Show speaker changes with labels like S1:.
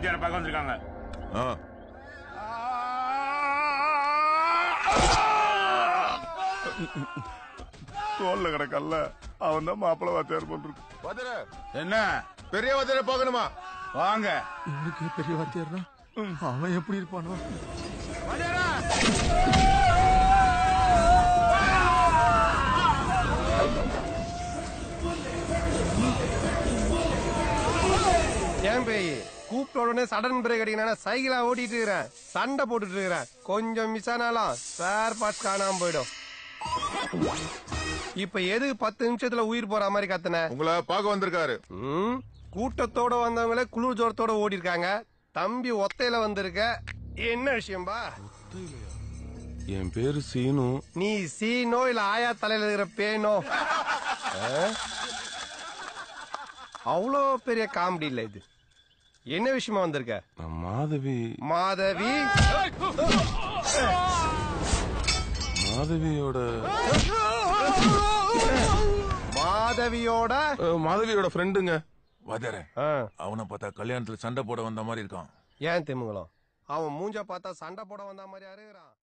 S1: வாத்தியார பார்க்க வந்திருக்காங்க
S2: ஆ. தோல்ல கிடக்கல்ல அவன் தான் மாப்பிள்ள வாத்தியார் போட்டுருக்கு
S1: என்ன
S2: பெரிய வாத்தியார பாக்கணுமா
S1: வாங்க
S3: இவனுக்கு பெரிய வாத்தியார்னா அவன் எப்படி இருப்பானோ
S4: ஏன் பேய் கூப்பிட்ட உடனே சடன் பிரேக் அடிக்கணும் சைக்கிளா ஓட்டிட்டு இருக்கிறேன் சண்டை போட்டுட்டு இருக்கிறேன் கொஞ்சம் மிஸ் ஆனாலும் ஸ்பேர் பார்ட்ஸ் காணாம போயிடும் இப்ப எது பத்து நிமிஷத்துல உயிர் போற மாதிரி கத்துன
S2: உங்களை பார்க்க வந்திருக்காரு
S4: ம், கூட்டத்தோட வந்தவங்களே குளிர் ஜோரத்தோட ஓடி இருக்காங்க தம்பி ஒத்தையில வந்திருக்க என்ன விஷயம்பா
S5: என் பேரு சீனு
S4: நீ சீனோ இல்ல ஆயா தலையில இருக்கிற பேனோ அவ்வளோ பெரிய காமெடி இல்ல இது என்ன விஷயமா வந்திருக்க
S5: நான் மாதவி
S4: மாதவி
S5: மாதவியோட
S4: மாதவியோட
S5: அஹ், மாதவியோட ஃப்ரெண்டுங்க
S6: வாத்தியார
S4: ஆ,
S6: அவனை பார்த்தா கல்யாணத்துல சண்டை போட வந்த மாதிரி இருக்கான்
S4: ஏன் திமுங்கலம் அவன் மூஞ்ச பார்த்தா சண்டை போட வந்த மாதிரி இருக்கிறான்